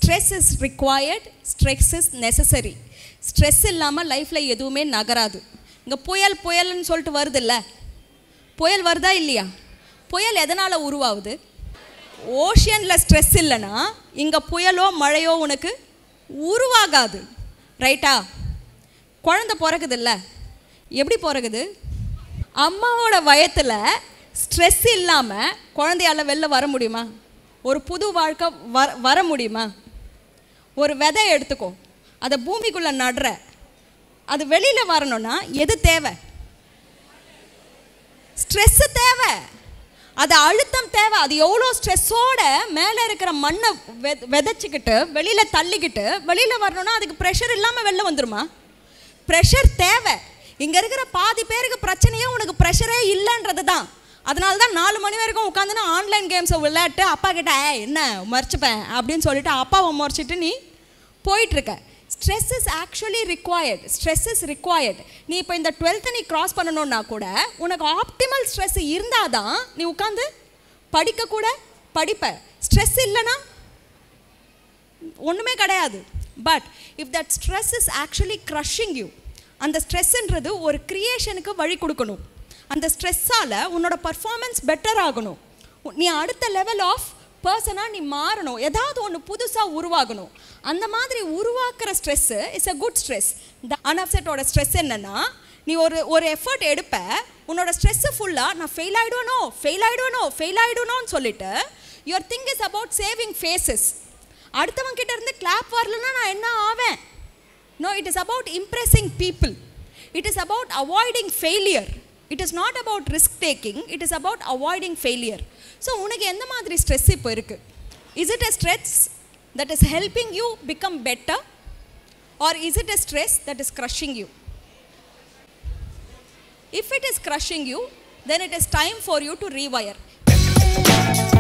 stress is required stress is necessary stress இல்லாமல் லைஃப்பில் எதுவுமே நகராது இங்கே புயல் புயல்னு சொல்லிட்டு வருதுல்ல புயல் வருதா இல்லையா புயல் எதனால் உருவாகுது ஓஷியனில் ஸ்ட்ரெஸ் இல்லைன்னா இங்கே புயலோ மழையோ உனக்கு உருவாகாது ரைட்டா குழந்த பிறகுதுல்ல எப்படி பிறகுது அம்மாவோட வயத்தில் ஸ்ட்ரெஸ் இல்லாமல் குழந்தையால வெளில வர முடியுமா ஒரு புது வாழ்க்கை வர வர முடியுமா ஒரு விதை எடுத்துக்கோ அதை பூமிக்குள்ளே நடுற அது வெளியில் வரணும்னா எது தேவை ஸ்ட்ரெஸ்ஸு தேவை அது அழுத்தம் தேவை அது எவ்வளோ ஸ்ட்ரெஸ்ஸோட மேலே இருக்கிற மண்ணை வெ விதைச்சிக்கிட்டு வெளியில் தள்ளிக்கிட்டு வெளியில் வரணும்னா அதுக்கு ப்ரெஷர் இல்லாமல் வெளில வந்துருமா ப்ரெஷர் தேவை இங்கே இருக்கிற பாதி பேருக்கு பிரச்சனையே உனக்கு ப்ரெஷரே இல்லைன்றது தான் அதனால தான் நாலு மணி வரைக்கும் உட்காந்துன்னு ஆன்லைன் கேம்ஸை விளையாட்டு அப்பா கிட்ட "ஏய், என்ன மறைச்சிப்பேன் அப்படின்னு சொல்லிட்டு அப்பாவை மறைச்சிட்டு நீ போயிட்டுருக்க stress is actually required stress is required நீ இப்போ இந்த டுவெல்த்தை நீ கிராஸ் பண்ணணும்னா கூட உனக்கு ஆப்டிமல் ஸ்ட்ரெஸ் இருந்தால் தான் நீ உட்காந்து படிக்க கூட படிப்ப ஸ்ட்ரெஸ் இல்லைன்னா ஒன்றுமே கிடையாது but if that stress is actually crushing you அந்த ஸ்ட்ரெஸ்ன்றது ஒரு க்ரியேஷனுக்கு வழி கொடுக்கணும் அந்த ஸ்ட்ரெஸ்ஸால் உன்னோட பர்ஃபார்மன்ஸ் பெட்டர் ஆகணும் உ- நீ அடுத்த லெவல் ஆஃப் பர்சனாக நீ மாறணும் ஏதாவது ஒன்று புதுசாக உருவாகணும் அந்த மாதிரி உருவாக்குற stress is a good stress இந்த அன்அப்செட்டோட ஸ்ட்ரெஸ் என்னன்னா நீ ஒரு ஒரு எஃபர்ட் எடுப்ப உன்னோட ஸ்ட்ரெஸ்ஸு ஃபுல்லாக நான் ஃபெயில் ஆகிடுவேனோ ஃபெயில் ஆகிடுவேனோ ஃபெயில் ஆகிடுவேனோன்னு சொல்லிட்டு your thing is about saving faces அடுத்தவங்க கிட்ட இருந்து கிளாப் வரலன்னா நான் என்ன ஆவேன் no it is about impressing people it is about avoiding failure it is not about risk taking it is about avoiding failure so உனக்கு எந்த மாதிரி ஸ்ட்ரெஸ் இப்போ இருக்குது is it a stress that is helping you become better or is it a stress that is crushing you if it is crushing you then it is time for you to rewire